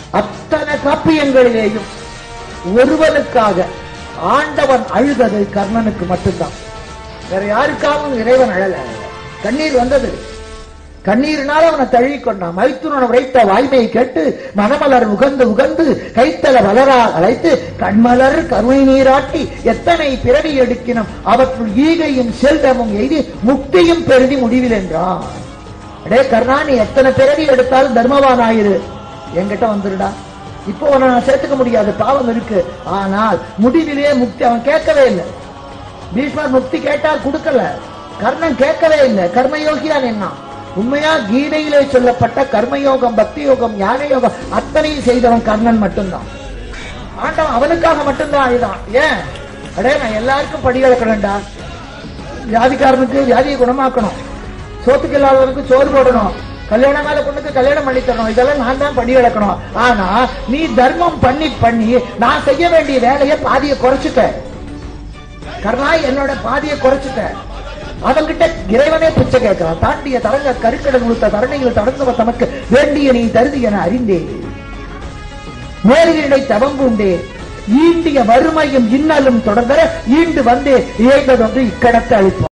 அத்தனை காப்பியங்களிலேயும் ஒருவனுக்காக ஆண்டவன் அழுதது கர்ணனுக்கு மட்டும்தான் வேற யாருக்காகவும் இறைவன் அழல கண்ணீர் வந்தது கண்ணீரினால் அவனை தழுவி கொண்டான் மைத்துனன் உரைத்த வாய்மையை கேட்டு மணமலர் உகந்து உகந்து கைத்தல வளரால் அழைத்து கண்மலர் கருணை நீராட்டி எத்தனை பிறவி எடுக்கினும் அவற்றுள் ஈகையும் செல்வமும் எய்தி முக்தியும் பெருதி முடிவில் என்றான் அடே கர்ணா நீ எத்தனை பிறவி எடுத்தாலும் தர்மவான் ஆயிரு என்கிட்ட வந்துருடா இப்போ உன்னை நான் சேர்த்துக்க முடியாது பாவம் இருக்கு ஆனால் முடிவிலேயே முக்தி அவன் கேட்கவே இல்லை பீஷ்மர் முக்தி கேட்டால் கொடுக்கல கர்ணன் கேட்கவே இல்லை கர்மயோகிதான் என்ன உண்மையா கீதையிலே சொல்லப்பட்ட கர்மயோகம் பக்தி யோகம் ஞான யோகம் அத்தனையும் செய்தவன் கர்ணன் மட்டும்தான் ஆண்டவன் அவனுக்காக மட்டும்தான் அழுதான் ஏன் அடே நான் எல்லாருக்கும் படி இழக்கணும்டா வியாதிக்காரனுக்கு வியாதியை குணமாக்கணும் சோத்துக்கு இல்லாதவனுக்கு சோறு போடணும் கல்யாணம் மேல பொண்ணுக்கு கல்யாணம் பண்ணி தரணும் இதெல்லாம் நான் தான் படி இழக்கணும் ஆனா நீ தர்மம் பண்ணி பண்ணி நான் செய்ய வேண்டிய வேலையை பாதியை குறைச்சிட்டேன் கர்ணா என்னோட பாதியை குறைச்சிட்டேன் அவன்கிட்ட இறைவனே பிச்சை கேட்கிறான் தாண்டிய தரங்க கருக்கடல் உளுத்த தரணிகள் தொடர்ந்தவ தமக்கு வேண்டிய நீ தருதி என அறிந்தே நேரிடை தவம்புண்டே ஈண்டிய வறுமையும் இன்னலும் தொடர்ந்தர ஈண்டு வந்தே இழைந்ததொன்று இக்கணத்தை அளிப்பான்